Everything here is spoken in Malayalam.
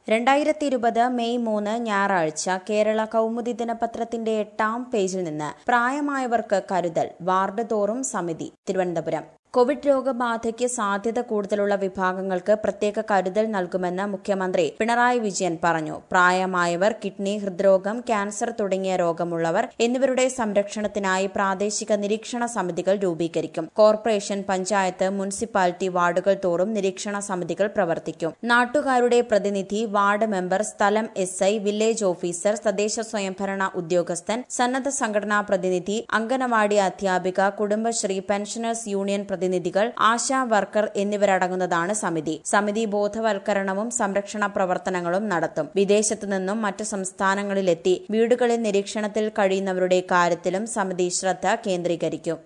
രണ്ടായിരത്തി ഇരുപത് മെയ് മൂന്ന് ഞായറാഴ്ച കേരള കൗമുദി ദിനപത്രത്തിന്റെ എട്ടാം പേജിൽ നിന്ന് പ്രായമായവർക്ക് കരുതൽ വാർഡ് തോറും സമിതി തിരുവനന്തപുരം കോവിഡ് രോഗബാധയ്ക്ക് സാധ്യത കൂടുതലുള്ള വിഭാഗങ്ങൾക്ക് പ്രത്യേക കരുതൽ നൽകുമെന്ന് മുഖ്യമന്ത്രി പിണറായി വിജയൻ പറഞ്ഞു പ്രായമായവർ കിഡ്നി ഹൃദ്രോഗം ക്യാൻസർ തുടങ്ങിയ രോഗമുള്ളവർ എന്നിവരുടെ സംരക്ഷണത്തിനായി പ്രാദേശിക നിരീക്ഷണ സമിതികൾ രൂപീകരിക്കും കോർപ്പറേഷൻ പഞ്ചായത്ത് മുനിസിപ്പാലിറ്റി വാർഡുകൾ തോറും നിരീക്ഷണ സമിതികൾ പ്രവർത്തിക്കും നാട്ടുകാരുടെ പ്രതിനിധി വാർഡ് മെമ്പർ സ്ഥലം എസ് ഐ വില്ലേജ് ഓഫീസർ തദ്ദേശ സ്വയംഭരണ ഉദ്യോഗസ്ഥൻ സന്നദ്ധ സംഘടനാ പ്രതിനിധി അംഗനവാടി അധ്യാപിക കുടുംബശ്രീ പെൻഷനേഴ്സ് യൂണിയൻ പ്രതിനിധികൾ ആശാ വർക്കർ എന്നിവരടങ്ങുന്നതാണ് സമിതി സമിതി ബോധവൽക്കരണവും സംരക്ഷണ പ്രവർത്തനങ്ങളും നടത്തും വിദേശത്തു നിന്നും മറ്റു സംസ്ഥാനങ്ങളിലെത്തി വീടുകളിൽ നിരീക്ഷണത്തിൽ കഴിയുന്നവരുടെ കാര്യത്തിലും സമിതി ശ്രദ്ധ കേന്ദ്രീകരിക്കും